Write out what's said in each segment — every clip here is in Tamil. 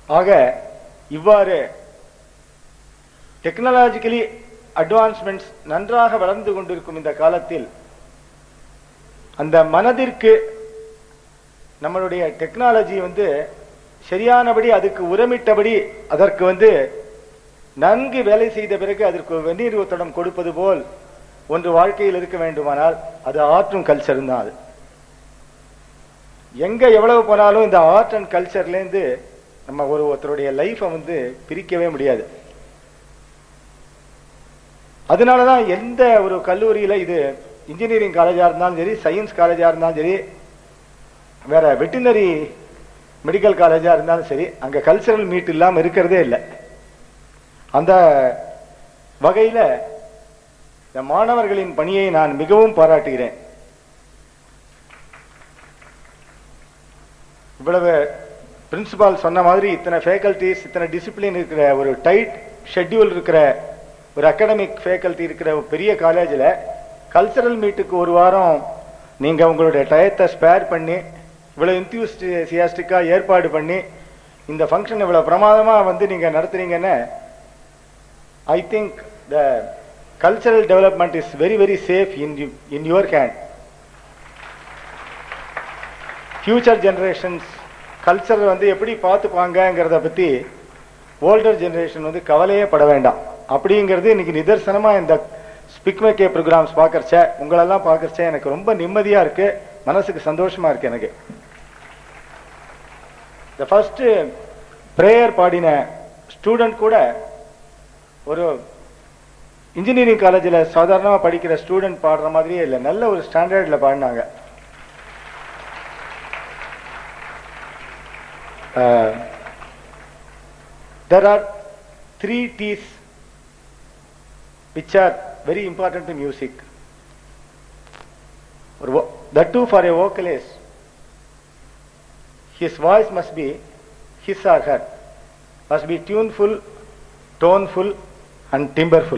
ஆக இவ்வாறு டெக்னாலஜிக்கலி அட்வான்ஸ்மெண்ட்ஸ் நன்றாக வளர்ந்து கொண்டிருக்கும் இந்த காலத்தில் அந்த மனதிற்கு நம்மளுடைய டெக்னாலஜி வந்து சரியானபடி அதுக்கு உரமிட்டபடி அதற்கு வந்து நன்கு வேலை செய்த பிறகு அதற்கு வெந்நீர் ஒத்தடம் கொடுப்பது போல் ஒன்று வாழ்க்கையில் இருக்க வேண்டுமானால் அது ஆர்ட்டும் கல்ச்சரும் தான் அது எங்க எவ்வளவு போனாலும் இந்த ஆர்ட் அண்ட் கல்ச்சர்லேருந்து நம்ம ஒரு ஒருத்தருடைய லைஃப்பை வந்து பிரிக்கவே முடியாது அதனாலதான் எந்த ஒரு கல்லூரியில இது இன்ஜினியரிங் காலேஜா இருந்தாலும் சரி சயின்ஸ் காலேஜா இருந்தாலும் சரி வேற வெட்டினரி மெடிக்கல் காலேஜா இருந்தாலும் சரி அங்க கல்ச்சரல் மீட் இல்லாம இருக்கிறதே இல்லை அந்த வகையில இந்த மாணவர்களின் பணியை நான் மிகவும் பாராட்டுகிறேன் இவ்வளவு பிரின்சிபால் சொன்ன மாதிரி இத்தனை ஃபேக்கல்டிஸ் இத்தனை டிசிப்ளின் இருக்கிற ஒரு டைட் ஷெட்யூல் இருக்கிற ஒரு அகாடமிக் ஃபேக்கல்டி இருக்கிற ஒரு பெரிய காலேஜில் கல்ச்சரல் மீட்டுக்கு ஒரு வாரம் நீங்க உங்களுடைய டயத்தை ஸ்பேர் பண்ணி இவ்வளவு இன்த்தியூசியாஸ்டிக்கா ஏற்பாடு பண்ணி இந்த ஃபங்க்ஷன் இவ்வளவு பிரமாதமா வந்து நீங்க நடத்துறீங்கன்னு I think the cultural development is very very safe in in your hand future generations culture வந்து எப்படி பார்த்துப்பாங்கங்கிறத பற்றி ஓல்டர் ஜெனரேஷன் வந்து கவலையே பட வேண்டாம் அப்படிங்கிறது இன்னைக்கு நிதர்சனமா இந்த ஸ்பிக்மேக்கே ப்ரோக்ராம்ஸ் பார்க்கறச்ச உங்களெல்லாம் பார்க்கறச்ச எனக்கு ரொம்ப நிம்மதியா இருக்கு மனசுக்கு சந்தோஷமா இருக்கு எனக்கு இந்த ஃபர்ஸ்ட் ப்ரேயர் பாடின ஸ்டூடெண்ட் கூட ஒரு இன்ஜினியரிங் காலேஜில் சாதாரணமாக படிக்கிற ஸ்டூடெண்ட் பாடுற மாதிரியே இல்லை நல்ல ஒரு ஸ்டாண்டர்டில் பாடினாங்க there are three T's which are very important in music. Or vo- That too for a vocalist, his voice must be his or her, must be tuneful, toneful and timberful.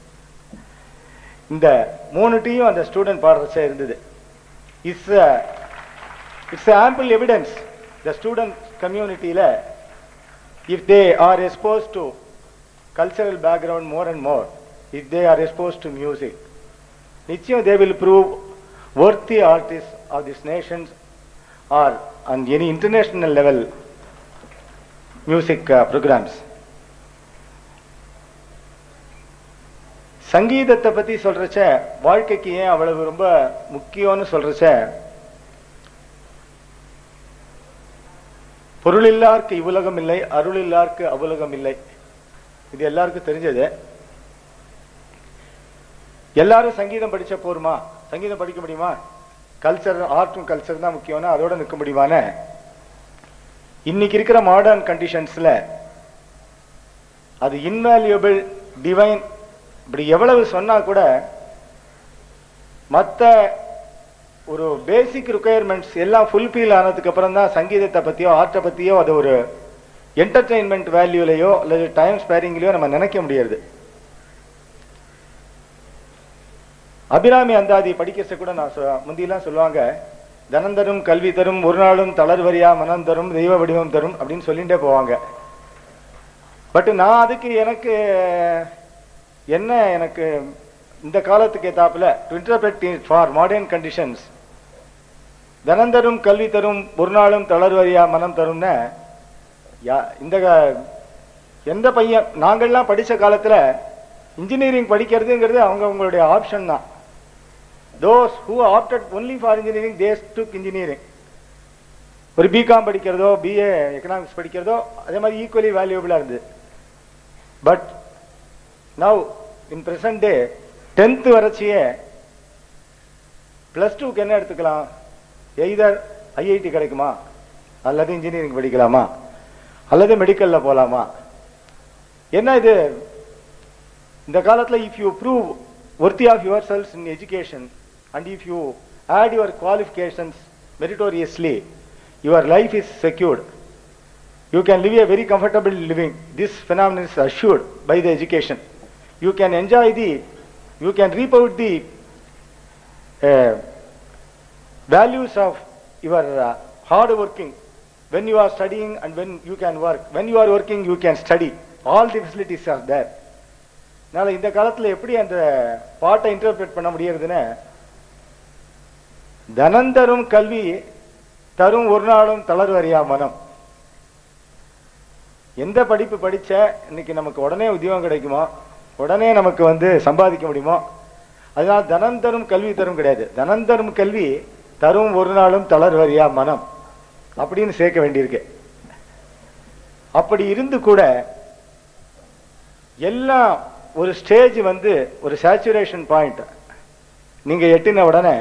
இந்த மூணு டீயும் அந்த ஸ்டூடெண்ட் பாடுறச்ச இருந்தது it's it's ample evidence the student கம்யூனிட்டியில if they are exposed to cultural background more and more, if they are exposed to music, நிச்சயம் they will prove worthy artists of this nation or on any international level music uh, programs. சங்கீதத்தை பத்தி சொல்றச்ச வாழ்க்கைக்கு ஏன் அவ்வளவு ரொம்ப முக்கியம்னு சொல்றச்ச பொருளில்லார்க்கு இவ்வுலகம் இல்லை அருளில்லார்க்கு அவ்வுலகம் இல்லை இது எல்லாருக்கும் தெரிஞ்சது எல்லாரும் சங்கீதம் படிச்ச போருமா சங்கீதம் படிக்க முடியுமா கல்ச்சர் ஆர்ட்டும் கல்ச்சர் தான் முக்கியம்னா அதோட நிற்க முடியுமான்னு இன்னைக்கு இருக்கிற மாடர்ன் கண்டிஷன்ஸ்ல அது இன்வேல்யூபிள் டிவைன் இப்படி எவ்வளவு சொன்னா கூட மற்ற ஒரு பேசிக் ரிக்குயர்மெண்ட்ஸ் எல்லாம் ஃபுல்ஃபில் ஆனதுக்கு அப்புறம் தான் சங்கீதத்தை பத்தியோ ஆர்ட்டை பத்தியோ அது ஒரு என்டர்டெயின்மெண்ட் வேல்யூலையோ அல்லது டைம் ஸ்பேரிங்லயோ நம்ம நினைக்க முடியாது அபிராமி அந்தாதி படிக்கிறச்ச கூட நான் சொ- முந்தியெல்லாம் சொல்லுவாங்க தனம் தரும் கல்வி தரும் ஒரு நாளும் தளர்வரியா மனம் தரும் தெய்வ வடிவம் தரும் அப்படின்னு சொல்லிட்டே போவாங்க பட் நான் அதுக்கு எனக்கு என்ன எனக்கு இந்த காலத்துக்கு ஏத்தாப்புல to interpret for modern conditions தனம் தரும் கல்வி தரும் ஒரு நாளும் தளர்வரியா மனம் தரும்னு யா- இந்த க- எந்த பையன் நாங்கள்லாம் படிச்ச காலத்துல இன்ஜினியரிங் படிக்கிறதுங்கிறது அவங்க அவங்களுடைய ஆப்ஷன் தான் those who opted only for engineering these took engineering ஒரு பிகாம் படிக்கிறதோ பிஏ எக்கனாமிக்ஸ் படிக்கிறதோ அதே மாதிரி ஈக்குவலி வேல்யூபிளா இருந்தது but now in present day tenth வரைச்சியே பிளஸ் டூக்கு என்ன எடுத்துக்கலாம் எய்தர் ஐஐடி கிடைக்குமா அல்லது இன்ஜினியரிங் படிக்கலாமா அல்லது மெடிக்கல்ல போலாமா என்ன இது இந்த காலத்துல if you prove worthy of your selves in education and if you add your qualifications meritoriously your life is secured you can live a very comfortable living. This phenomenon is assured by the education. You can enjoy the, you can reap out the uh, values of your uh, hard working when you are studying and when you can work when you are working you can study all the facilities are there அதனால இந்த காலத்துல எப்படி அந்த பாட்டை இன்டர்பிரேட் பண்ண முடியறதுன்னு தனந்தரும் கல்வி தரும் ஒரு நாளும் தளர்வறியா மனம் எந்த படிப்பு படிச்ச இன்னைக்கு நமக்கு உடனே உத்தியோகம் கிடைக்குமோ உடனே நமக்கு வந்து சம்பாதிக்க முடியுமோ அதனால தனம் தரும் கல்வி தரும் கிடையாது தனம் தரும் கல்வி தரும் ஒரு நாளும் தளர்வறியா மனம் அப்படின்னு சேர்க்க வேண்டியிருக்கு அப்படி இருந்து கூட எல்லாம் ஒரு ஸ்டேஜ் வந்து ஒரு சேச்சுரேஷன் பாயிண்ட் நீங்க எட்டின உடனே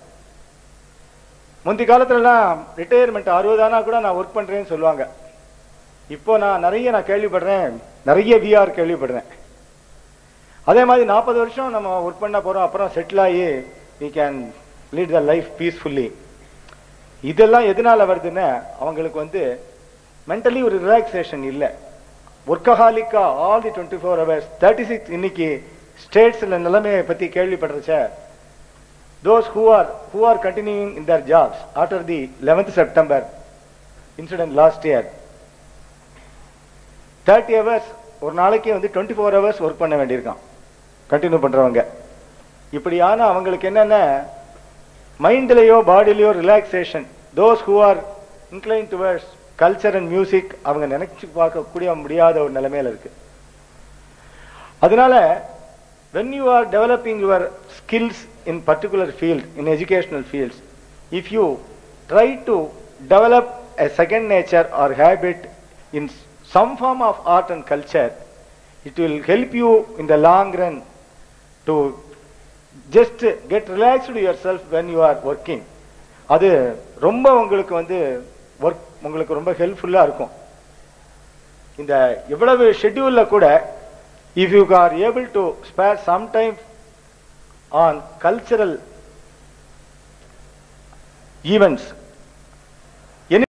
முந்தி காலத்துலலாம் ரிட்டையர்மெண்ட் அறுபதானா கூட நான் ஒர்க் பண்றேன்னு சொல்லுவாங்க இப்போ நான் நிறைய நான் கேள்விப்படுறேன் நிறைய விஆர் கேள்விப்படுறேன் அதே மாதிரி நாற்பது வருஷம் நம்ம ஒர்க் பண்ண போறோம் அப்புறம் செட்டில் ஆகி we can lead the life peacefully இதெல்லாம் எதனால வருதுன்னா அவங்களுக்கு வந்து மென்டலி ஒரு ரிலாக்ஸேஷன் இல்லை ஒர்க்கஹாலிக்கா all the twenty four hours thirty six இன்னைக்கு ஸ்டேட்ஸில் நிலைமையை பற்றி கேள்விப்படுறச்ச those who are who are continuing in their jobs after the 11th September incident last year 30 hours ஒரு நாளைக்கு வந்து 24 ஃபோர் ஹவர்ஸ் ஒர்க் பண்ண வேண்டியிருக்கான் கண்டினியூ பண்றவங்க இப்படியான அவங்களுக்கு என்னென்ன மைண்ட்லயோ பாடியிலயோ relaxation those who are incline towards culture and music அவங்க நினைச்சு பார்க்கக்கூடிய முடியாத ஒரு நிலைமையில இருக்கு அதனால when you are developing your skills in particular field in educational fields if you try to develop a second nature or habit in s- some form of art and culture it will help you in the long run to just get relaxed yourself when you are working அது ரொம்ப உங்களுக்கு வந்து ஒர்க் உங்களுக்கு ரொம்ப ஹெல்ப்ஃபுல்லா இருக்கும் இந்த இவ்வளவு ஷெட்யூல்ல கூட if you are able to spare some time on cultural events